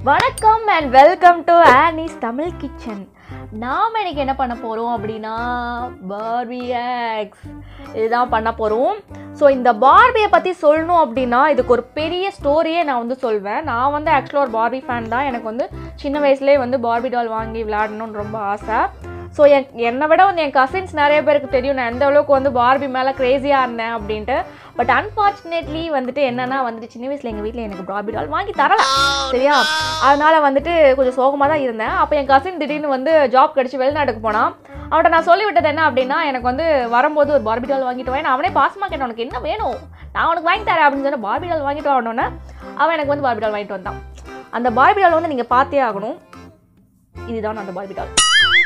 வணக்கம் and welcome to Annie's Tamil kitchen நாம் இன்னைக்கு என்ன பண்ண போகிறோம் அப்படின்னா பார்பி ஆக்ஸ் இதுதான் பண்ண போகிறோம் ஸோ இந்த பார்பியை பற்றி சொல்லணும் அப்படின்னா இதுக்கு ஒரு பெரிய ஸ்டோரியே நான் வந்து சொல்வேன் நான் வந்து ஆக்சுவலாக ஒரு பார்பி ஃபேன் தான் எனக்கு வந்து சின்ன வயசுலேயே வந்து பார்பி டால் வாங்கி விளையாடணும்னு ரொம்ப ஆசை ஸோ என் என்னை விட வந்து என் கசின்ஸ் நிறைய பேருக்கு தெரியும் நான் எந்த அளவுக்கு வந்து பார்பி மேலே க்ரேஸியாக இருந்தேன் அப்படின்ட்டு பட் அன்ஃபார்ச்சுனேட்லி வந்துட்டு என்னன்னா வந்துட்டு சின்ன வயசில் எங்கள் வீட்டில் எனக்கு பார்பி டால் வாங்கி தரல சரியா அதனால வந்துட்டு கொஞ்சம் சோகமாக தான் இருந்தேன் அப்போ என் கசின் திடீர்னு வந்து ஜாப் கிடச்சி வெளிநாட்டுக்கு போனான் அவன்கிட்ட நான் சொல்லி விட்டது என்ன அப்படின்னா எனக்கு வந்து வரும்போது ஒரு பார்பி டால் வாங்கிட்டு வா நான் அவனே பாசமாக கேட்டேன் உனக்கு என்ன வேணும் நான் உனக்கு வாங்கி தரேன் அப்படின்னு சொன்ன பார்பி டால் வாங்கிட்டு வரணுன்னே அவன் எனக்கு வந்து பார்பி டால் வாங்கிட்டு வந்தான் அந்த பார்பி டால் வந்து நீங்கள் பார்த்தே ஆகணும் இதுதான் அந்த பார்பி டால்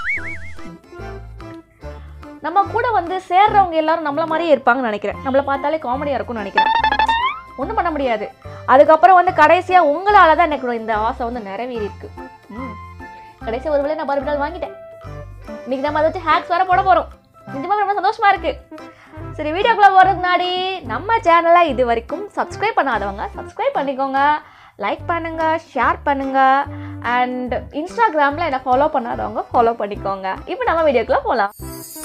நம்ம கூட வந்து சேர்றவங்க எல்லாரும் நம்மள மாதிரியே இருப்பாங்கன்னு நினைக்கிறேன் நம்மளை பார்த்தாலே காமெடியாக இருக்கும்னு நினைக்கிறேன் ஒன்றும் பண்ண முடியாது அதுக்கப்புறம் வந்து கடைசியாக உங்களால் தான் எனக்கு இந்த ஆசை வந்து நிறைவேறி இருக்கு ம் கடைசியாக ஒரு வேளை நான் பார்பி டால் வாங்கிட்டேன் இன்னைக்கு நம்ம அதை வச்சு ஹேக்ஸ் வர போட போகிறோம் நிஜமாக ரொம்ப சந்தோஷமா இருக்கு சரி வீடியோக்குள்ள போகிறதுக்கு முன்னாடி நம்ம சேனலை இது வரைக்கும் சப்ஸ்கிரைப் பண்ணாதவங்க சப்ஸ்கிரைப் பண்ணிக்கோங்க லைக் பண்ணுங்க ஷேர் பண்ணுங்க அண்ட் இன்ஸ்டாகிராமில் என்ன ஃபாலோ பண்ணாதவங்க ஃபாலோ பண்ணிக்கோங்க இப்போ நம்ம வீடியோக்குள்ள போகலாம்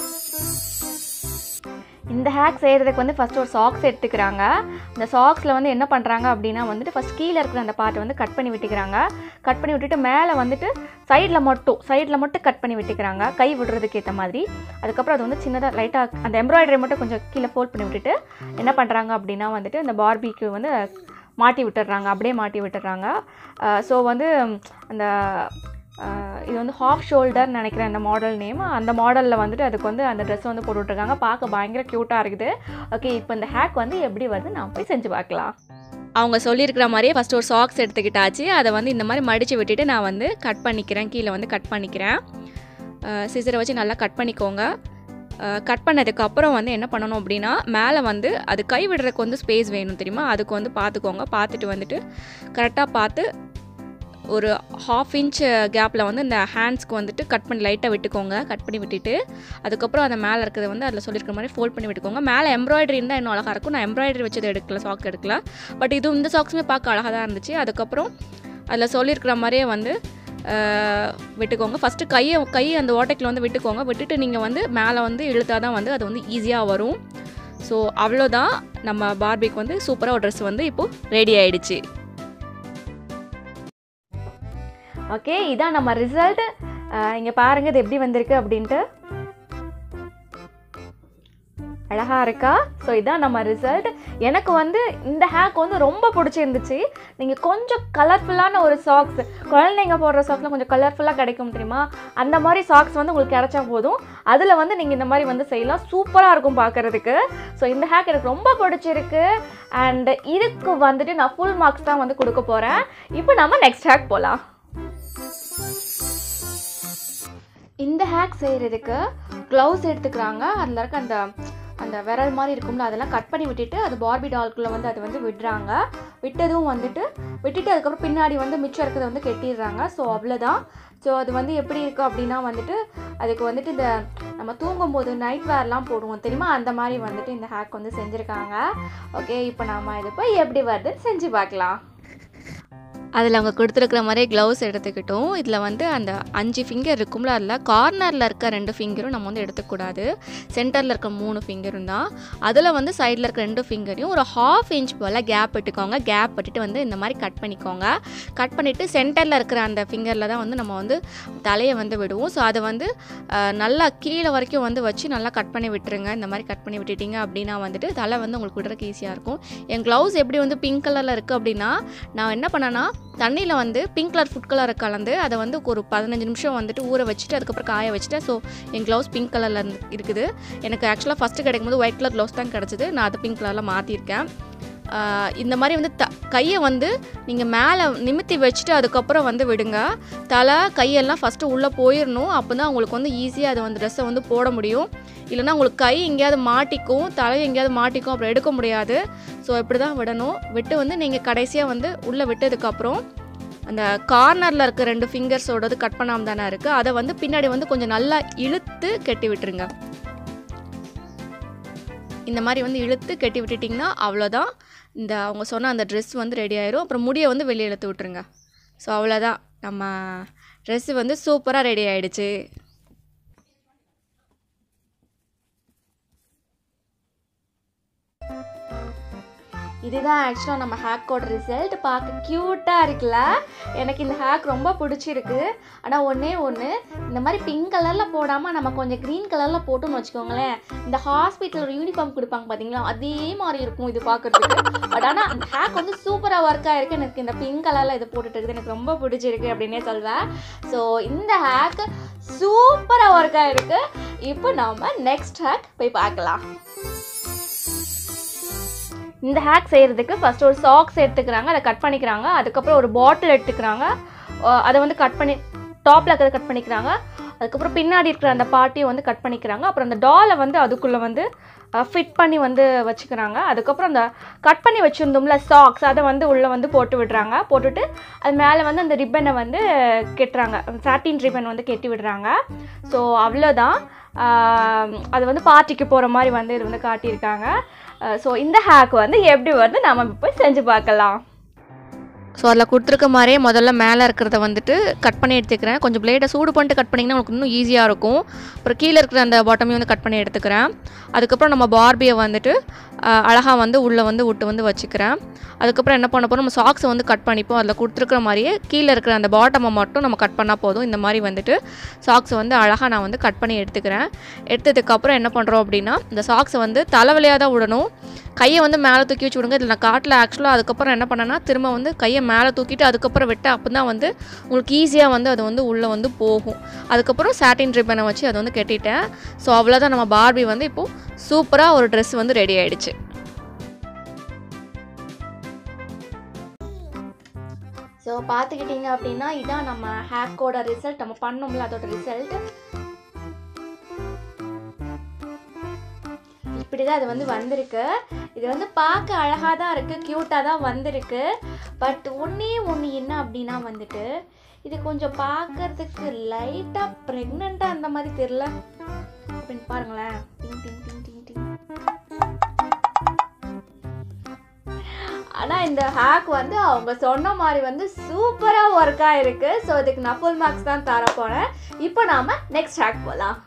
இந்த ஹேக் செய்கிறதுக்கு வந்து ஃபஸ்ட்டு ஒரு சாக்ஸ் எடுத்துக்கிறாங்க இந்த சாக்ஸில் வந்து என்ன பண்ணுறாங்க அப்படின்னா வந்துட்டு ஃபஸ்ட் கீழே இருக்கிற அந்த பார்ட்டை வந்து கட் பண்ணி விட்டுக்கிறாங்க கட் பண்ணி விட்டுட்டு மேலே வந்துட்டு சைடில் மட்டும் சைடில் மட்டும் கட் பண்ணி விட்டுக்கிறாங்க கை விடுறதுக்கு ஏற்ற மாதிரி அதுக்கப்புறம் அது வந்து சின்னதாக லைட்டாக அந்த எம்ப்ராய்டரி மட்டும் கொஞ்சம் கீழே ஃபோல்ட் பண்ணி விட்டுட்டு என்ன பண்ணுறாங்க அப்படின்னா வந்துட்டு இந்த பார்பிக்கு வந்து மாட்டி விட்டுடுறாங்க அப்படியே மாட்டி விட்டுடுறாங்க ஸோ வந்து அந்த ஆஹ் இது வந்து ஹாஃப் ஷோல்டர் நினைக்கிறேன் அந்த மாடல் நேம் அந்த மாடலில் வந்துட்டு அதுக்கு வந்து அந்த ட்ரெஸ் வந்து போட்டு விட்ருக்காங்க பார்க்க பயங்கர க்யூட்டாக இருக்குது ஓகே இப்போ இந்த ஹேக் வந்து எப்படி வருது நான் போய் செஞ்சு பார்க்கலாம் அவங்க சொல்லியிருக்கிற மாதிரியே ஃபஸ்ட் ஒரு சாக்ஸ் எடுத்துக்கிட்டாச்சு அதை வந்து இந்த மாதிரி மடித்து விட்டுட்டு நான் வந்து கட் பண்ணிக்கிறேன் கீழே வந்து கட் பண்ணிக்கிறேன் சிசரை வச்சு நல்லா கட் பண்ணிக்கோங்க கட் பண்ணதுக்கு அப்புறம் வந்து என்ன பண்ணணும் அப்படின்னா மேலே வந்து அது கை விடுறதுக்கு வந்து ஸ்பேஸ் வேணும் தெரியுமா அதுக்கு வந்து பார்த்துக்கோங்க பார்த்துட்டு வந்துட்டு கரெக்டாக பார்த்து ஒரு ஹாஃப் இன்ச் கேப்பில் வந்து இந்த ஹேண்ட்ஸ்க்கு வந்துட்டு கட் பண்ணி லைட்டாக விட்டுக்கோங்க கட் பண்ணி விட்டுட்டு அதுக்கப்புறம் அந்த மேலே இருக்கிறத வந்து அதில் சொல்லியிருக்கிற மாதிரி ஃபோல்ட் பண்ணி விட்டுக்கோங்க மேலே எம்ப்ராய்டரி இருந்தால் இன்னும் அழகாக இருக்கும் நான் எம்ப்ராய்டரி வச்சது எடுக்கல சாக்ஸ் எடுக்கல பட் இது இந்த சாக்ஸுமே பார்க்க அழகாக தான் இருந்துச்சு அதுக்கப்புறம் அதில் சொல்லியிருக்கிற மாதிரியே வந்து ஆஹ், விட்டுக்கோங்க ஃபஸ்ட்டு கையை கையை அந்த ஓட்டைக்கில் வந்து விட்டுக்கோங்க விட்டுட்டு நீங்கள் வந்து மேலே வந்து இழுத்தா தான் வந்து அது வந்து ஈஸியாக வரும் ஸோ அவ்வளோதான் நம்ம பார்பிக்கு வந்து சூப்பராக ஒரு ட்ரெஸ் வந்து இப்போது ரெடி ஆயிடுச்சு ஓகே இதான் நம்ம ரிசல்ட் இங்கே பாருங்க இது எப்படி வந்திருக்கு அப்படின்ட்டு அழகா இருக்கா ஸோ இதான் நம்ம ரிசல்ட் எனக்கு வந்து இந்த ஹேக் வந்து ரொம்ப பிடிச்சிருந்துச்சு நீங்கள் கொஞ்சம் கலர்ஃபுல்லான ஒரு சாக்ஸ் குழந்தைங்க போடுற சாக்ஸ்லாம் கொஞ்சம் கலர்ஃபுல்லாக கிடைக்கும் தெரியுமா அந்த மாதிரி சாக்ஸ் வந்து உங்களுக்கு கிடைச்சா போதும் அதில் வந்து நீங்கள் இந்த மாதிரி வந்து செய்யலாம் சூப்பராக இருக்கும் பார்க்குறதுக்கு ஸோ இந்த ஹேக் எனக்கு ரொம்ப பிடிச்சிருக்கு அண்ட் இதுக்கு வந்துட்டு நான் ஃபுல் மார்க்ஸ் தான் வந்து கொடுக்க போகிறேன் இப்போ நம்ம நெக்ஸ்ட் ஹேக் போகலாம் இந்த ஹேக் செய்கிறதுக்கு க்ளவுஸ் எடுத்துக்கிறாங்க அதில் இருக்க அந்த அந்த விரல் மாதிரி இருக்கும்ல அதெல்லாம் கட் பண்ணி விட்டுட்டு அது பார்பி டால்குள்ளே வந்து அது வந்து விடுறாங்க விட்டதும் வந்துட்டு விட்டுட்டு அதுக்கப்புறம் பின்னாடி வந்து மிச்சம் இருக்கிறத வந்து கெட்டிடுறாங்க ஸோ அவ்வளோதான் ஸோ அது வந்து எப்படி இருக்குது அப்படின்னா வந்துட்டு அதுக்கு வந்துட்டு இந்த நம்ம தூங்கும்போது நைட் வேர்லாம் போடுவோம் தெரியுமா அந்த மாதிரி வந்துட்டு இந்த ஹேக் வந்து செஞ்சுருக்காங்க ஓகே இப்போ நம்ம இது போய் எப்படி வருதுன்னு செஞ்சு பார்க்கலாம் அதில் அவங்க கொடுத்துருக்குற மாதிரியே க்ளவுஸ் எடுத்துக்கிட்டோம் இதில் வந்து அந்த அஞ்சு ஃபிங்கர் இருக்கும்ல அதில் கார்னரில் இருக்க ரெண்டு ஃபிங்கரும் நம்ம வந்து எடுத்துக்கூடாது சென்டரில் இருக்க மூணு ஃபிங்கரும் தான் அதில் வந்து சைடில் இருக்க ரெண்டு ஃபிங்கரையும் ஒரு ஹாஃப் இன்ச் போல் கேப் விட்டுக்கோங்க கேப் விட்டுட்டு வந்து இந்த மாதிரி கட் பண்ணிக்கோங்க கட் பண்ணிவிட்டு சென்டரில் இருக்கிற அந்த ஃபிங்கரில் தான் வந்து நம்ம வந்து தலையை வந்து விடுவோம் ஸோ அதை வந்து அஹ், நல்லா கீழே வரைக்கும் வந்து வச்சு நல்லா கட் பண்ணி விட்டுருங்க இந்த மாதிரி கட் பண்ணி விட்டுட்டீங்க அப்படின்னா வந்துட்டு தலை வந்து உங்களுக்கு விடுறதுக்கு ஈஸியாக இருக்கும் என் க்ளவுஸ் எப்படி வந்து பிங்க் கலரில் இருக்குது அப்படின்னா நான் என்ன பண்ணேன்னா தண்ணியில் வந்து பிங்க் கலர் ஃபுட் கலரை கலந்து அதை வந்து ஒரு பதினஞ்சு நிமிஷம் வந்துட்டு ஊற வச்சுட்டு அதுக்கப்புறம் காய வச்சுட்டு ஸோ என் க்ளவுஸ் பிங்க் கலரில் இருந்து இருக்குது எனக்கு ஆக்சுவலாக ஃபஸ்ட்டு கிடைக்கும்போது ஒயிட் கலர் க்ளவுஸ் தான் கிடச்சிது நான் அதை பிங்க் கலரில் மாற்றிருக்கேன் ஆஹ் இந்த மாதிரி வந்து த கையை வந்து நீங்கள் மேலே நிமித்தி வச்சுட்டு அதுக்கப்புறம் வந்து விடுங்க தலை கையெல்லாம் ஃபஸ்ட்டு உள்ளே போயிடணும் அப்போ தான் உங்களுக்கு வந்து ஈஸியாக அதை வந்து ட்ரெஸ்ஸை வந்து போட முடியும் இல்லைன்னா உங்களுக்கு கை எங்கேயாவது மாட்டிக்கும் தலை எங்கேயாவது மாட்டிக்கும் அப்புறம் எடுக்க முடியாது ஸோ இப்படி தான் விடணும் விட்டு வந்து நீங்கள் கடைசியாக வந்து உள்ளே விட்டதுக்கப்புறம் அந்த கார்னரில் இருக்க ரெண்டு ஃபிங்கர்ஸோடது கட் பண்ணாமல் தானே இருக்குது அதை வந்து பின்னாடி வந்து கொஞ்சம் நல்லா இழுத்து கட்டி விட்டுருங்க இந்த மாதிரி வந்து இழுத்து கட்டி விட்டுட்டிங்கன்னா அவ்வளோதான் இந்த அவங்க சொன்ன அந்த ட்ரெஸ் வந்து ரெடி ஆயிரும் அப்புறம் முடியை வந்து வெளியே இழுத்து விட்டுருங்க ஸோ அவ்வளோதான் நம்ம ட்ரெஸ்ஸு வந்து சூப்பராக ரெடி ஆயிடுச்சு இதுதான் ஆக்சுவலாக நம்ம ஹேக்கோட ரிசல்ட் பார்க்க க்யூட்டாக இருக்குல்ல எனக்கு இந்த ஹேக் ரொம்ப பிடிச்சிருக்கு ஆனால் ஒன்றே ஒன்று இந்த மாதிரி பிங்க் கலரில் போடாமல் நம்ம கொஞ்சம் க்ரீன் கலரில் போட்டோம்னு வச்சுக்கோங்களேன் இந்த ஹாஸ்பிட்டல் ஒரு யூனிஃபார்ம் கொடுப்பாங்க பார்த்தீங்களா அதே மாதிரி இருக்கும் இது பார்க்குறதுக்கு பட் ஆனால் அந்த ஹேக் வந்து சூப்பராக ஒர்க் ஆயிருக்கு எனக்கு இந்த பிங்க் கலரில் இது போட்டுட்டு இருக்குது எனக்கு ரொம்ப பிடிச்சிருக்கு அப்படின்னே சொல்வேன் ஸோ இந்த ஹேக் சூப்பராக ஒர்க் ஆயிருக்கு இப்போ நம்ம நெக்ஸ்ட் ஹேக் போய் பார்க்கலாம் இந்த ஹேக் செய்கிறதுக்கு ஃபர்ஸ்ட் ஒரு சாக்ஸ் எடுத்துக்கிறாங்க அதை கட் பண்ணிக்கிறாங்க அதுக்கப்புறம் ஒரு பாட்டில் எடுத்துக்கிறாங்க அஹ் அதை வந்து கட் பண்ணி டாப்பில் இருக்கிறத கட் பண்ணிக்கிறாங்க அதுக்கப்புறம் பின்னாடி இருக்கிற அந்த பார்ட்டியை வந்து கட் பண்ணிக்கிறாங்க அப்புறம் அந்த டாலை வந்து அதுக்குள்ளே வந்து ஃபிட் பண்ணி வந்து வச்சுக்கிறாங்க அதுக்கப்புறம் அந்த கட் பண்ணி வச்சுருந்தோம்ல சாக்ஸ் அதை வந்து உள்ளே வந்து போட்டு விடுறாங்க போட்டுட்டு அது மேலே வந்து அந்த ரிப்பனை வந்து கெட்டுறாங்க சாட்டின் ரிப்பன் வந்து கெட்டி விடுறாங்க ஸோ அவ்வளோதான் ஆஹ் அது வந்து பார்ட்டிக்கு போகிற மாதிரி வந்து இது வந்து காட்டியிருக்காங்க ஸோ இந்த ஹேக் வந்து எப்படி வருது நம்ம இப்போ செஞ்சு பார்க்கலாம் ஸோ அதில் கொடுத்துருக்க மாதிரியே முதல்ல மேலே இருக்கிறத வந்துட்டு கட் பண்ணி எடுத்துக்கிறேன் கொஞ்சம் பிளேடை சூடு பண்ணிட்டு கட் பண்ணிங்கன்னா உங்களுக்கு இன்னும் ஈஸியாக இருக்கும் அப்புறம் கீழே இருக்கிற அந்த பாட்டமையும் வந்து கட் பண்ணி எடுத்துக்கிறேன் அதுக்கப்புறம் நம்ம பார்பியை வந்துட்டு அழகாக வந்து உள்ளே வந்து விட்டு வந்து வச்சுக்கிறேன் அதுக்கப்புறம் என்ன பண்ண போகிறோம் நம்ம சாக்ஸை வந்து கட் பண்ணிப்போம் அதில் கொடுத்துருக்குற மாதிரியே கீழே இருக்கிற அந்த பாட்டமை மட்டும் நம்ம கட் பண்ணால் போதும் இந்த மாதிரி வந்துட்டு சாக்ஸை வந்து அழகாக நான் வந்து கட் பண்ணி எடுத்துக்கிறேன் எடுத்ததுக்கப்புறம் என்ன பண்ணுறோம் அப்படின்னா இந்த சாக்ஸை வந்து தலைவலியாக தான் விடணும் கையை வந்து மேலே தூக்கி வச்சு விடுங்க இதில் நான் காட்டில் ஆக்சுவலாக அதுக்கப்புறம் என்ன பண்ணேன்னா திரும்ப வந்து கையை மேலே தூக்கிட்டு அதுக்கப்புறம் விட்டு அப்போ தான் வந்து உங்களுக்கு ஈஸியாக வந்து அது வந்து உள்ளே வந்து போகும் அதுக்கப்புறம் சாட்டின் ரிப்பனை வச்சு அதை வந்து கட்டிட்டேன் ஸோ அவ்வளோதான் நம்ம பார்பி வந்து இப்போது சூப்பராக ஒரு ட்ரெஸ் வந்து ரெடி ஆயிடுச்சு ஸோ பார்த்துக்கிட்டிங்க அப்படின்னா இதான் நம்ம ஹேக்கோட ரிசல்ட் நம்ம பண்ணோம்ல அதோட ரிசல்ட் இப்படி தான் அது வந்து வந்திருக்கு இது வந்து பார்க்க அழகாக தான் இருக்குது க்யூட்டாக தான் வந்திருக்கு பட் ஒன்றே ஒன்று என்ன அப்படின்னா வந்துட்டு இது கொஞ்சம் பார்க்கறதுக்கு லைட்டாக ப்ரெக்னெண்ட்டாக அந்த மாதிரி தெரில அப்படின்னு பாருங்களேன் டிங் டிங் டிங் டிங் டிங் ஆனால் இந்த ஹேக் வந்து அவங்க சொன்ன மாதிரி வந்து சூப்பராக ஒர்க் ஆயிருக்கு ஸோ இதுக்கு நான் ஃபுல் மார்க்ஸ் தான் தர போகிறேன் இப்போ நாம் நெக்ஸ்ட் ஹேக் போகலாம்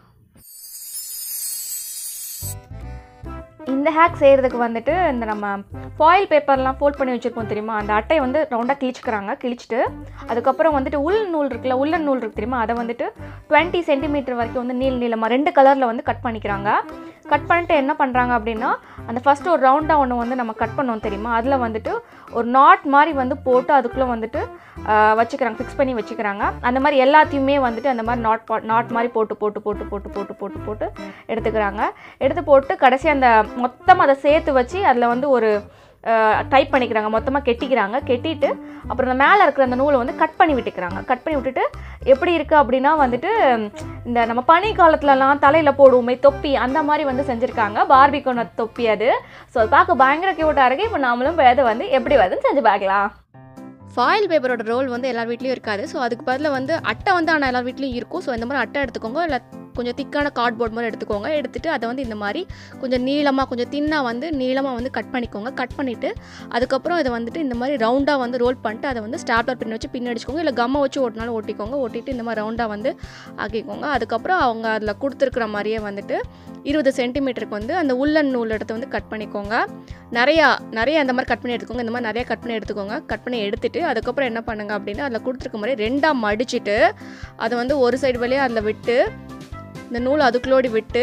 இந்த ஹேக் செய்கிறதுக்கு வந்துட்டு இந்த நம்ம ஃபாயில் பேப்பர்லாம் ஃபோல்ட் பண்ணி வச்சுருக்கோம் தெரியுமா அந்த அட்டையை வந்து ரவுண்டாக கிழிச்சுக்கிறாங்க கிழிச்சிட்டு அதுக்கப்புறம் வந்துட்டு உள் நூல் இருக்குல்ல உள்ளன் நூல் இருக்கு தெரியுமா அதை வந்துட்டு டுவெண்ட்டி சென்டிமீட்டர் வரைக்கும் வந்து நீள் நீளமாக ரெண்டு கலரில் வந்து கட் பண்ணிக்கிறாங்க கட் பண்ணிட்டு என்ன பண்ணுறாங்க அப்படின்னா அந்த ஃபஸ்ட்டு ஒரு ரவுண்டாக ஒன்று வந்து நம்ம கட் பண்ணோம் தெரியுமா அதில் வந்துட்டு ஒரு நாட் மாதிரி வந்து போட்டு அதுக்குள்ளே வந்துட்டு ஆஹ், வச்சுக்கிறாங்க ஃபிக்ஸ் பண்ணி வச்சுக்கிறாங்க அந்த மாதிரி எல்லாத்தையுமே வந்துட்டு அந்த மாதிரி நாட் பா நாட் மாதிரி போட்டு போட்டு போட்டு போட்டு போட்டு போட்டு போட்டு எடுத்துக்கிறாங்க எடுத்து போட்டு கடைசி அந்த மொத்தமாக அதை சேர்த்து வச்சு அதில் வந்து ஒரு டைப் பண்ணிக்கிறாங்க மொத்தமாக கெட்டிக்கிறாங்க கெட்டிட்டு அப்புறம் அந்த மேலே இருக்கிற அந்த நூலை வந்து கட் பண்ணி விட்டுக்கிறாங்க கட் பண்ணி விட்டுட்டு எப்படி இருக்குது அப்படின்னா வந்துட்டு இந்த நம்ம பனி காலத்துலலாம் தலையில் போடுவோமே தொப்பி அந்த மாதிரி வந்து செஞ்சுருக்காங்க பார்பிகோன தொப்பி அது ஸோ அது பார்க்க பயங்கர க்யூட்டாக இருக்குது இப்போ நாமளும் இதை வந்து எப்படி வருதுன்னு செஞ்சு பார்க்கலாம் ஃபாயில் பேப்பரோட ரோல் வந்து எல்லார் வீட்லேயும் இருக்காது ஸோ அதுக்கு பதிலாக வந்து அட்டை வந்து ஆனால் எல்லார் வீட்லேயும் இருக்கும் ஸோ இந்த மாதிரி அட்டை எடுத்துக்கோங்க இல்லை கொஞ்சம் திக்கான கார்ட்போர்ட் மாதிரி எடுத்துக்கோங்க எடுத்துட்டு அதை வந்து இந்த மாதிரி கொஞ்சம் நீளமாக கொஞ்சம் தின்னாக வந்து நீளமாக வந்து கட் பண்ணிக்கோங்க கட் பண்ணிவிட்டு அதுக்கப்புறம் இதை வந்துட்டு இந்த மாதிரி ரவுண்டாக வந்து ரோல் பண்ணிட்டு அதை வந்து ஸ்டாப்லர் பின் வச்சு பின் அடிச்சுக்கோங்க இல்லை கம்மை வச்சு ஓட்டினாலும் ஓட்டிக்கோங்க ஓட்டிட்டு இந்த மாதிரி ரவுண்டாக வந்து ஆக்கிக்கோங்க அதுக்கப்புறம் அவங்க அதில் கொடுத்துருக்குற மாதிரியே வந்துட்டு இருபது சென்டிமீட்டருக்கு வந்து அந்த உள்ளன் நூல் இடத்த வந்து கட் பண்ணிக்கோங்க நிறையா நிறைய அந்த மாதிரி கட் பண்ணி எடுத்துக்கோங்க இந்த மாதிரி நிறைய கட் பண்ணி எடுத்துக்கோங்க கட் பண்ணி எடுத்துட்டு அதுக்கப்புறம் என்ன பண்ணுங்க அப்படின்னா அதில் கொடுத்துருக்க மாதிரி ரெண்டாக மடிச்சிட்டு அதை வந்து ஒரு சைடு வழியாக அதில் விட்டு இந்த நூல் அதுக்குள்ளோடி விட்டு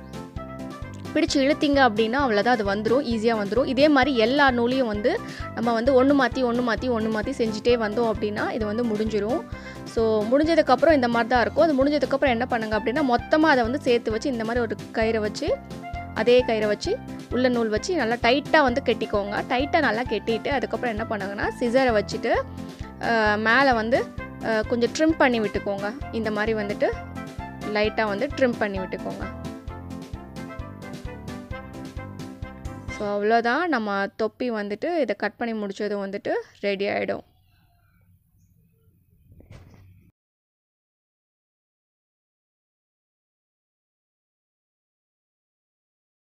பிடிச்சு இழுத்தீங்க அப்படின்னா அவ்வளோதான் அது வந்துடும் ஈஸியாக வந்துடும் இதே மாதிரி எல்லா நூலையும் வந்து நம்ம வந்து ஒன்று மாற்றி ஒன்று மாற்றி ஒன்று மாற்றி செஞ்சுட்டே வந்தோம் அப்படின்னா இது வந்து முடிஞ்சிரும் ஸோ முடிஞ்சதுக்கப்புறம் இந்த மாதிரி தான் இருக்கும் அது முடிஞ்சதுக்கப்புறம் என்ன பண்ணுங்க அப்படின்னா மொத்தமாக அதை வந்து சேர்த்து வச்சு இந்த மாதிரி ஒரு கயிறை வச்சு அதே கயிறை வச்சு உள்ள நூல் வச்சு நல்லா டைட்டாக வந்து கெட்டிக்கோங்க டைட்டாக நல்லா கெட்டிட்டு அதுக்கப்புறம் என்ன பண்ணுங்கன்னா சிசரை வச்சுட்டு மேலே வந்து அஹ், கொஞ்சம் ட்ரிம் பண்ணி விட்டுக்கோங்க இந்த மாதிரி வந்துட்டு லைட்டாக வந்து ட்ரிம் பண்ணி விட்டுக்கோங்க ஸோ அவ்வளோதான் நம்ம தொப்பி வந்துட்டு இதை கட் பண்ணி முடிச்சதும் வந்துட்டு ரெடி ஆகிடும்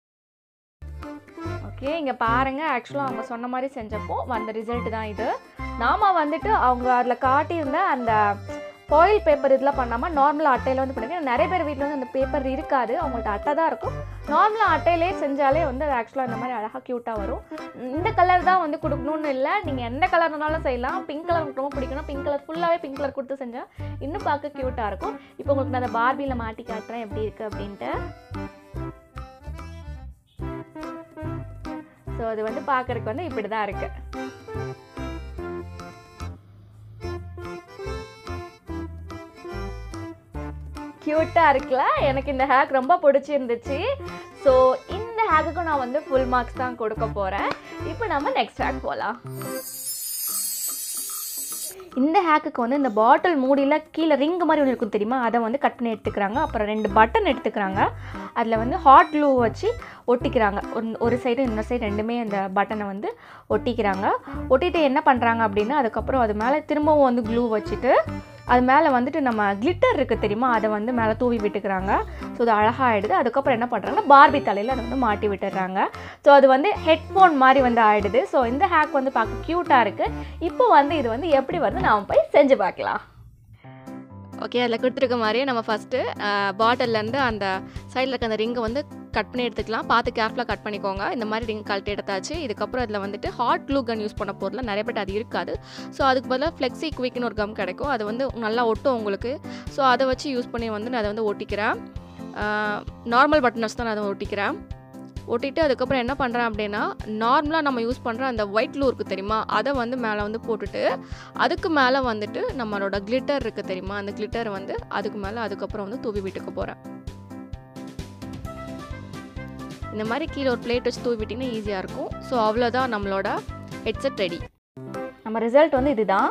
ஓகே இங்கே பாருங்கள் ஆக்சுவலாக அவங்க சொன்ன மாதிரி செஞ்சப்போ வந்த ரிசல்ட் தான் இது நாம வந்துட்டு அவங்க அதில் காட்டியிருந்த அந்த ஃபாயில் பேப்பர் இதெல்லாம் பண்ணாமல் நார்மலாக அட்டையில் வந்து பண்ணுங்க நிறைய பேர் வீட்டில் வந்து அந்த பேப்பர் இருக்காது அவங்கள்ட்ட அட்டை தான் இருக்கும் நார்மலாக அட்டையிலே செஞ்சாலே வந்து அது ஆக்சுவலாக இந்த மாதிரி அழகாக க்யூட்டாக வரும் இந்த கலர் தான் வந்து கொடுக்கணும்னு இல்லை நீங்கள் எந்த கலர்னாலும் செய்யலாம் பிங்க் கலர் ரொம்ப பிடிக்கணும் பிங்க் கலர் ஃபுல்லாகவே பிங்க் கலர் கொடுத்து செஞ்சால் இன்னும் பார்க்க க்யூட்டாக இருக்கும் இப்போ உங்களுக்கு நான் அந்த பார்பியில் மாட்டி காட்டுறேன் எப்படி இருக்குது அப்படின்ட்டு ஸோ அது வந்து பார்க்கறதுக்கு வந்து இப்படி தான் இருக்குது க்யூட்டாக இருக்குல்ல எனக்கு இந்த ஹேக் ரொம்ப பிடிச்சிருந்துச்சு ஸோ இந்த ஹேக்குக்கும் நான் வந்து ஃபுல் மார்க்ஸ் தான் கொடுக்க போகிறேன் இப்போ நம்ம நெக்ஸ்ட் ஹேக் போகலாம் இந்த ஹேக்குக்கு வந்து இந்த பாட்டில் மூடியில் கீழே ரிங் மாதிரி ஒன்று இருக்கும் தெரியுமா அதை வந்து கட் பண்ணி எடுத்துக்கிறாங்க அப்புறம் ரெண்டு பட்டன் எடுத்துக்கிறாங்க அதில் வந்து ஹாட் க்ளூ வச்சு ஒட்டிக்கிறாங்க ஒரு- ஒரு சைடு இன்னொரு சைடு ரெண்டுமே அந்த பட்டனை வந்து ஒட்டிக்கிறாங்க ஒட்டிட்டு என்ன பண்ணுறாங்க அப்படின்னா அதுக்கப்புறம் அது மேலே திரும்பவும் வந்து க்ளூ வச்சுட்டு அது மேலே வந்துட்டு நம்ம கிளிட்டர் இருக்குது தெரியுமா அதை வந்து மேலே தூவி விட்டுக்கிறாங்க ஸோ அது அழகாகிடுது அதுக்கப்புறம் என்ன பண்ணுறாங்கன்னா பார்பி தலையில் அதை வந்து மாட்டி விட்டுடுறாங்க ஸோ அது வந்து ஹெட்ஃபோன் மாதிரி வந்து ஆயிடுது ஸோ இந்த ஹேக் வந்து பார்க்க க்யூட்டாக இருக்குது இப்போ வந்து இது வந்து எப்படி வருது நாம் போய் செஞ்சு பார்க்கலாம் ஓகே அதில் கொடுத்துருக்க மாதிரியே நம்ம ஃபஸ்ட்டு பாட்டில்லேருந்து அந்த சைடில் இருக்க அந்த ரிங்கை வந்து கட் பண்ணி எடுத்துக்கலாம் பார்த்து கேர்ஃபுல்லாக கட் பண்ணிக்கோங்க இந்த மாதிரி ரிங் கழட்டி எடுத்தாச்சு இதுக்கப்புறம் அதில் வந்துட்டு ஹாட் க்ளூ கன் யூஸ் பண்ண போகிறதுல நிறைய பேர் அது இருக்காது ஸோ அதுக்கு பதிலாக ஃப்ளெக்ஸி குவிக்னு ஒரு கம் கிடைக்கும் அது வந்து நல்லா ஒட்டும் உங்களுக்கு ஸோ அதை வச்சு யூஸ் பண்ணி வந்து நான் அதை வந்து ஒட்டிக்கிறேன் நார்மல் பட்டன் வச்சு தான் நான் அதை ஒட்டிக்கிறேன் ஒட்டிட்டு அதுக்கப்புறம் என்ன பண்ணுறேன் அப்படின்னா நார்மலாக நம்ம யூஸ் பண்ணுற அந்த ஒயிட் க்ளூ இருக்குது தெரியுமா அதை வந்து மேலே வந்து போட்டுட்டு அதுக்கு மேலே வந்துட்டு நம்மளோட கிளிட்டர் இருக்குது தெரியுமா அந்த கிளிட்டர் வந்து அதுக்கு மேலே அதுக்கப்புறம் வந்து தூவி விட்டுக்க போகிறேன் இந்த மாதிரி கீழே ஒரு பிளேட் வச்சு தூவி விட்டிங்கன்னா ஈஸியாக இருக்கும் ஸோ அவ்வளோதான் நம்மளோட ஹெட்செட் ரெடி நம்ம ரிசல்ட் வந்து இதுதான்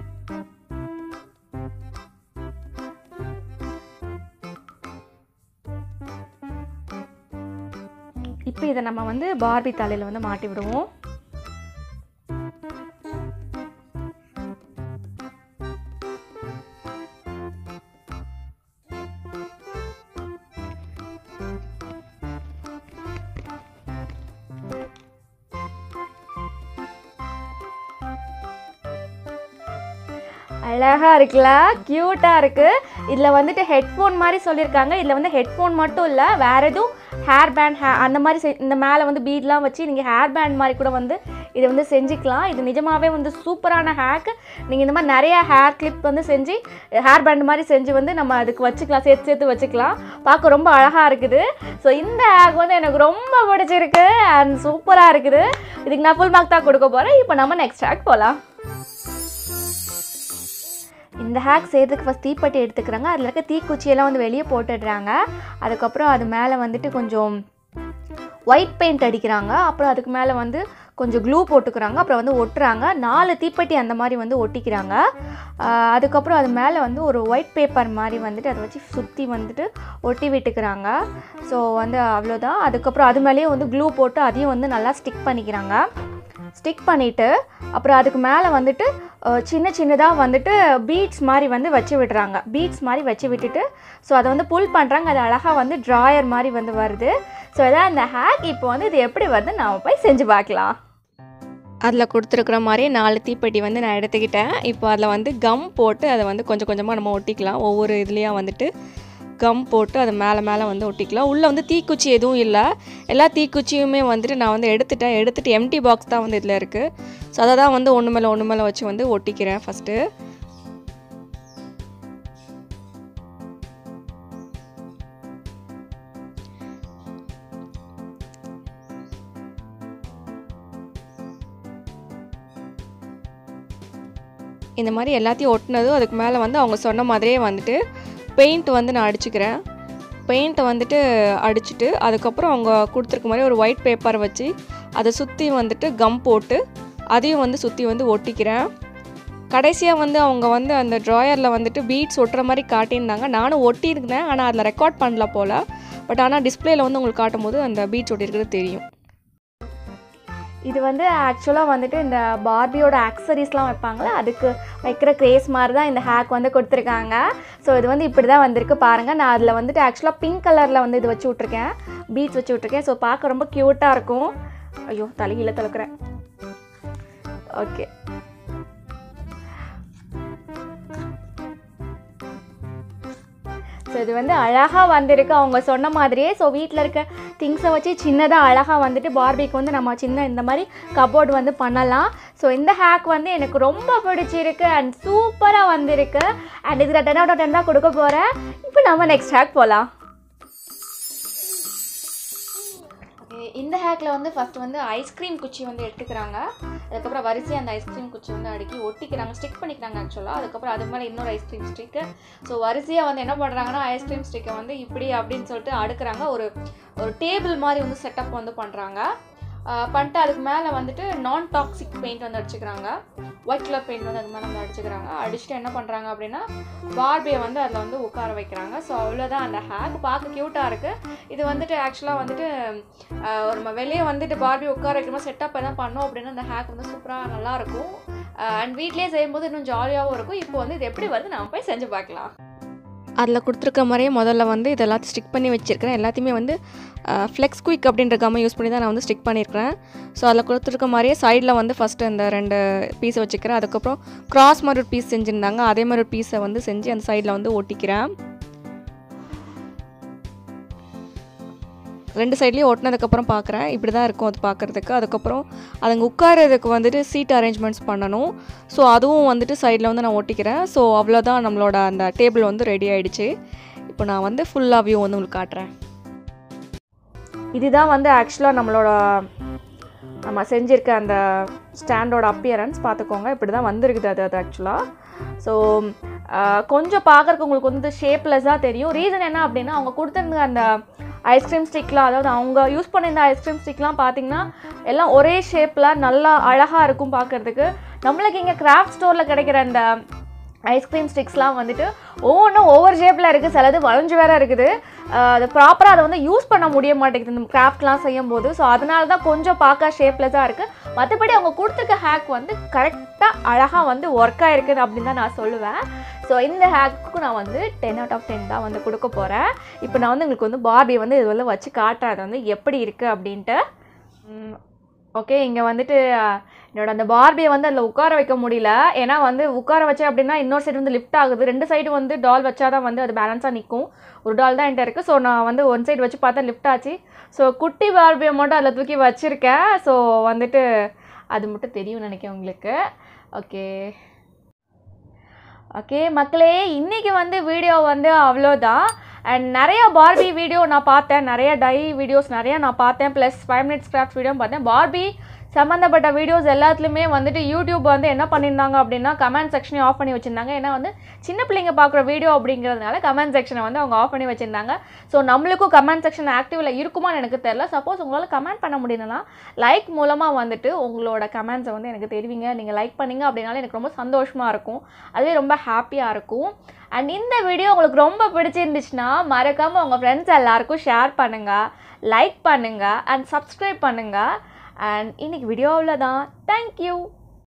இப்போ இதை நம்ம வந்து பார்பி தலையில் வந்து மாட்டி விடுவோம் அழகா இருக்குல்ல க்யூட்டாக இருக்கு இதில் வந்துட்டு ஹெட்ஃபோன் மாதிரி சொல்லியிருக்காங்க இதில் வந்து ஹெட்ஃபோன் மட்டும் இல்லை வேற எதுவும் ஹேர் பேண்ட் ஹே அந்த மாதிரி செ- இந்த மேலே வந்து பீட்லாம் வச்சு நீங்கள் ஹேர் பேண்ட் மாதிரி கூட வந்து இதை வந்து செஞ்சுக்கலாம் இது நிஜமாவே வந்து சூப்பரான ஹேக் நீங்கள் இந்த மாதிரி நிறைய ஹேர் கிளிப் வந்து செஞ்சு ஹேர் பேண்ட் மாதிரி செஞ்சு வந்து நம்ம அதுக்கு வச்சுக்கலாம் சேர்த்து சேர்த்து வச்சுக்கலாம் பார்க்க ரொம்ப அழகாக இருக்குது ஸோ இந்த ஹேக் வந்து எனக்கு ரொம்ப பிடிச்சிருக்கு அண்ட் சூப்பராக இருக்குது இதுக்கு நான் ஃபுல் மார்க் தான் கொடுக்க போகிறேன் இப்போ நம்ம நெக்ஸ்ட் ஹேக் போகலாம் இந்த ஹேக் செய்கிறதுக்கு ஃபஸ்ட் தீப்பெட்டி எடுத்துக்கிறாங்க அதில் இருக்க தீக்குச்சியெல்லாம் வந்து வெளியே போட்டுடுறாங்க அதுக்கப்புறம் அது மேலே வந்துட்டு கொஞ்சம் ஒயிட் பெயிண்ட் அடிக்கிறாங்க அப்புறம் அதுக்கு மேலே வந்து கொஞ்சம் க்ளூ போட்டுக்கிறாங்க அப்புறம் வந்து ஒட்டுறாங்க நாலு தீப்பெட்டி அந்த மாதிரி வந்து ஒட்டிக்கிறாங்க ஆஹ் அதுக்கப்புறம் அது மேலே வந்து ஒரு ஒயிட் பேப்பர் மாதிரி வந்துட்டு அதை வச்சு சுற்றி வந்துட்டு ஒட்டி விட்டுக்கிறாங்க ஸோ வந்து அவ்வளோதான் அதுக்கப்புறம் அது மேலேயே வந்து க்ளூ போட்டு அதையும் வந்து நல்லா ஸ்டிக் பண்ணிக்கிறாங்க ஸ்டிக் பண்ணிவிட்டு அப்புறம் அதுக்கு மேலே வந்துட்டு அஹ், சின்ன சின்னதாக வந்துட்டு பீட்ஸ் மாதிரி வந்து வச்சு விடுறாங்க பீட்ஸ் மாதிரி வச்சு விட்டுட்டு ஸோ அதை வந்து புல் பண்ணுறாங்க அது அழகாக வந்து ட்ராயர் மாதிரி வந்து வருது ஸோ இதான் இந்த ஹேக் இப்போ வந்து இது எப்படி வருது நாம் போய் செஞ்சு பார்க்கலாம் அதில் கொடுத்துருக்குற மாதிரி நாலு தீப்பெட்டி வந்து நான் எடுத்துக்கிட்டேன் இப்போ அதில் வந்து கம் போட்டு அதை வந்து கொஞ்சம் கொஞ்சமாக நம்ம ஒட்டிக்கலாம் ஒவ்வொரு இதுலேயும் வந்துட்டு கம் போட்டு அது மேலே மேலே வந்து ஒட்டிக்கலாம் உள்ளே வந்து தீக்குச்சி எதுவும் இல்லை எல்லா தீக்குச்சியுமே வந்துட்டு நான் வந்து எடுத்துட்டேன் எடுத்துட்டு எம்டி பாக்ஸ் தான் வந்து இதில் இருக்குது ஸோ அதை தான் வந்து ஒன்று மேலே ஒன்று மேலே வச்சு வந்து ஒட்டிக்கிறேன் ஃபஸ்ட்டு இந்த மாதிரி எல்லாத்தையும் ஒட்டினதும் அதுக்கு மேலே வந்து அவங்க சொன்ன மாதிரியே வந்துட்டு பெயிண்ட் வந்து நான் அடிச்சுக்கிறேன் பெயிண்ட்டை வந்துட்டு அடிச்சுட்டு அதுக்கப்புறம் அவங்க கொடுத்துருக்க மாதிரி ஒரு ஒயிட் பேப்பர் வச்சு அதை சுற்றி வந்துட்டு கம் போட்டு அதையும் வந்து சுற்றி வந்து ஒட்டிக்கிறேன் கடைசியாக வந்து அவங்க வந்து அந்த ட்ராயரில் வந்துட்டு பீட்ஸ் ஒட்டுற மாதிரி காட்டியிருந்தாங்க நானும் ஒட்டியிருந்தேன் ஆனால் அதில் ரெக்கார்ட் பண்ணல போல் பட் ஆனால் டிஸ்பிளேல வந்து உங்களுக்கு காட்டும் போது அந்த பீட்ஸ் ஒட்டியிருக்கிறது தெரியும் இது வந்து ஆக்சுவலாக வந்துட்டு இந்த பார்பியோட ஆக்சரிஸ்லாம் வைப்பாங்களே அதுக்கு வைக்கிற க்ரேஸ் மாதிரி தான் இந்த ஹேக் வந்து கொடுத்துருக்காங்க ஸோ இது வந்து இப்படி தான் வந்திருக்கு பாருங்கள் நான் அதில் வந்துட்டு ஆக்சுவலாக பிங்க் கலரில் வந்து இது வச்சு விட்ருக்கேன் பீட்ஸ் வச்சு விட்ருக்கேன் ஸோ பார்க்க ரொம்ப க்யூட்டாக இருக்கும் ஐயோ தலைகீழ தழுக்கிறேன் ஓகே ஸோ இது வந்து அழகாக வந்திருக்கு அவங்க சொன்ன மாதிரியே ஸோ வீட்டில் இருக்க திங்ஸை வச்சு சின்னதாக அழகாக வந்துட்டு பார்பிக்கு வந்து நம்ம சின்ன இந்த மாதிரி கபோர்ட் வந்து பண்ணலாம் ஸோ இந்த ஹேக் வந்து எனக்கு ரொம்ப பிடிச்சிருக்கு அண்ட் சூப்பராக வந்திருக்கு அண்ட் இதில் டென் அவுட் ஆஃப் டென் தான் கொடுக்க போகிறேன் இப்போ நம்ம நெக்ஸ்ட் ஹேக் போகலாம் ஓகே இந்த ஹேக்கில் வந்து ஃபஸ்ட்டு வந்து ஐஸ்கிரீம் குச்சி வந்து எடுத்துக்கிறாங்க அதுக்கப்புறம் வரிசையாக அந்த ஐஸ்கிரீம் குச்சி வந்து அடுக்கி ஒட்டிக்கிறாங்க ஸ்டிக் பண்ணிக்கிறாங்க ஆக்சுவலாக அதுக்கப்புறம் அது மேலே இன்னொரு ஐஸ்கிரீம் ஸ்டிக்கு ஸோ வரிசையாக வந்து என்ன பண்ணுறாங்கன்னா ஐஸ்கிரீம் ஸ்டிக்கை வந்து இப்படி அப்படின்னு சொல்லிட்டு அடுக்குறாங்க ஒரு ஒரு டேபிள் மாதிரி வந்து செட்டப் வந்து பண்ணுறாங்க பண்ணிட்டு அதுக்கு மேலே வந்துட்டு நான் டாக்ஸிக் பெயிண்ட் வந்து அடிச்சுக்கிறாங்க ஒயிட் கலர் பெயிண்ட் வந்து அது மேலே வந்து அடிச்சுக்கிறாங்க அடிச்சுட்டு என்ன பண்ணுறாங்க அப்படின்னா பார்பியை வந்து அதில் வந்து உட்கார வைக்கிறாங்க ஸோ அவ்வளோதான் அந்த ஹேக் பார்க்க க்யூட்டாக இருக்குது இது வந்துட்டு ஆக்சுவலாக வந்துட்டு ஆஹ், ஒரு நம்ம வெளியே வந்துட்டு பார்பி உட்கார வைக்கிற மாதிரி செட்டப் எல்லாம் பண்ணோம் அப்படின்னா அந்த ஹேக் வந்து சூப்பராக நல்லாயிருக்கும் அண்ட் வீட்லேயே செய்யும்போது இன்னும் ஜாலியாகவும் இருக்கும் இப்போ வந்து இது எப்படி வருது நம்ம போய் செஞ்சு பார்க்கலாம் அதில் கொடுத்துருக்க மாதிரியே முதல்ல வந்து இது எல்லாத்தையும் ஸ்டிக் பண்ணி வச்சுருக்கிறேன் எல்லாத்தையுமே வந்து ஃப்ளெக்ஸ் குயிக் அப்படின்ற கம்மை யூஸ் பண்ணி தான் நான் வந்து ஸ்டிக் பண்ணியிருக்கிறேன் ஸோ அதில் கொடுத்துருக்க மாதிரியே சைடில் வந்து ஃபஸ்ட்டு இந்த ரெண்டு பீஸை வச்சுக்கிறேன் அதுக்கப்புறம் கிராஸ் மாதிரி ஒரு பீஸ் செஞ்சுருந்தாங்க அதே மாதிரி ஒரு பீஸை வந்து செஞ்சு அந்த சைடில் வந்து ஒட்டிக்கிறேன் ரெண்டு சைட்லேயும் ஒட்டினதுக்கப்புறம் பார்க்குறேன் இப்படி தான் இருக்கும் அது பார்க்குறதுக்கு அதுக்கப்புறம் அதுங்க உட்காரதுக்கு வந்துட்டு சீட் அரேஞ்ச்மெண்ட்ஸ் பண்ணணும் ஸோ அதுவும் வந்துட்டு சைடில் வந்து நான் ஒட்டிக்கிறேன் ஸோ அவ்வளோதான் நம்மளோட அந்த டேபிள் வந்து ரெடி ஆயிடுச்சு இப்போ நான் வந்து ஃபுல்லாக வியூ வந்து உங்களுக்கு காட்டுறேன் இதுதான் வந்து ஆக்சுவலாக நம்மளோட நம்ம செஞ்சுருக்க அந்த ஸ்டாண்டோட அப்பியரன்ஸ் பார்த்துக்கோங்க இப்படி தான் வந்திருக்குது அது அது ஆக்சுவலாக ஸோ கொஞ்சம் பார்க்குறக்கு உங்களுக்கு வந்து ஷேப்லெஸ்ஸாக தெரியும் ரீசன் என்ன அப்படின்னா அவங்க கொடுத்துருந்த அந்த ஐஸ்கிரீம் ஸ்டிக்லாம் அதாவது அவங்க யூஸ் பண்ணியிருந்த ஐஸ்கிரீம் ஸ்டிக்லாம் பார்த்தீங்கன்னா எல்லாம் ஒரே ஷேப்பில் நல்லா அழகாக இருக்கும் பார்க்குறதுக்கு நம்மளுக்கு இங்கே கிராஃப்ட் ஸ்டோரில் கிடைக்கிற அந்த ஐஸ்கிரீம் ஸ்டிக்ஸ்லாம் வந்துட்டு ஒவ்வொன்றும் ஒவ்வொரு ஷேப்பில் இருக்குது சிலது வளைஞ்சு வேற இருக்குது அஹ் அது ப்ராப்பராக அதை வந்து யூஸ் பண்ண முடிய மாட்டேங்குது இந்த கிராஃப்ட்லாம் செய்யும் போது ஸோ அதனால தான் கொஞ்சம் பார்க்க ஷேப்லெஸ்ஸாக இருக்குது மற்றபடி அவங்க கொடுத்துருக்க ஹேக் வந்து கரெக்டாக அழகாக வந்து ஒர்க் ஆகிருக்குது அப்படின்னு தான் நான் சொல்லுவேன் ஸோ இந்த ஹேக்குக்கு நான் வந்து டென் அவுட் ஆஃப் டென் தான் வந்து கொடுக்க போகிறேன் இப்போ நான் வந்து உங்களுக்கு வந்து பார்பியை வந்து இது வந்து வச்சு காட்டுறேன் அது வந்து எப்படி இருக்குது அப்படின்ட்டு ஓகே இங்கே வந்துட்டு அஹ், என்னோட அந்த பார்பியை வந்து அதில் உட்கார வைக்க முடியல ஏன்னா வந்து உட்கார வச்சேன் அப்படின்னா இன்னொரு சைடு வந்து லிஃப்ட் ஆகுது ரெண்டு சைடு வந்து டால் வச்சா தான் வந்து அது பேலன்ஸாக நிற்கும் ஒரு டால் தான் என்கிட்ட இருக்குது ஸோ நான் வந்து ஒன் சைடு வச்சு பார்த்தா லிஃப்ட் ஆச்சு ஸோ குட்டி பார்பியை மட்டும் அதில் தூக்கி வச்சுருக்கேன் ஸோ வந்துட்டு அது மட்டும் தெரியும் நினைக்கிறேன் உங்களுக்கு ஓகே ஓகே மக்களே இன்றைக்கி வந்து வீடியோ வந்து அவ்வளோதான் அண்ட் நிறைய பார்பி வீடியோ நான் பார்த்தேன் நிறைய டை வீடியோஸ் நிறைய நான் பார்த்தேன் plus five minutes craft video பார்த்தேன் பார்பி சம்மந்தப்பட்ட வீடியோஸ் எல்லாத்துலேயுமே வந்துட்டு யூடியூப் வந்து என்ன பண்ணியிருந்தாங்க அப்படின்னா கமெண்ட் செக்ஷனையும் ஆஃப் பண்ணி வச்சுருந்தாங்க ஏன்னா வந்து சின்ன பிள்ளைங்க பார்க்குற வீடியோ அப்படிங்கிறதுனால கமெண்ட் செக்ஷனை வந்து அவங்க ஆஃப் பண்ணி வச்சுருந்தாங்க ஸோ நம்மளுக்கும் கமெண்ட் செக்ஷன் ஆக்டிவில் இருக்குமான்னு எனக்கு தெரில சப்போஸ் உங்களால் கமெண்ட் பண்ண முடியலனா லைக் மூலமாக வந்துட்டு உங்களோட கமெண்ட்ஸை வந்து எனக்கு தெரிவிங்க நீங்கள் லைக் பண்ணீங்க அப்படின்னால எனக்கு ரொம்ப சந்தோஷமாக இருக்கும் அதுவே ரொம்ப ஹாப்பியாக இருக்கும் அண்ட் இந்த வீடியோ உங்களுக்கு ரொம்ப பிடிச்சிருந்துச்சுன்னா மறக்காமல் உங்கள் ஃப்ரெண்ட்ஸ் எல்லாருக்கும் ஷேர் பண்ணுங்கள் லைக் பண்ணுங்கள் அண்ட் சப்ஸ்கிரைப் பண்ணுங்கள் அண்ட் இன்னைக்கு வீடியோ அவ்வளோதான் தேங்க்யூ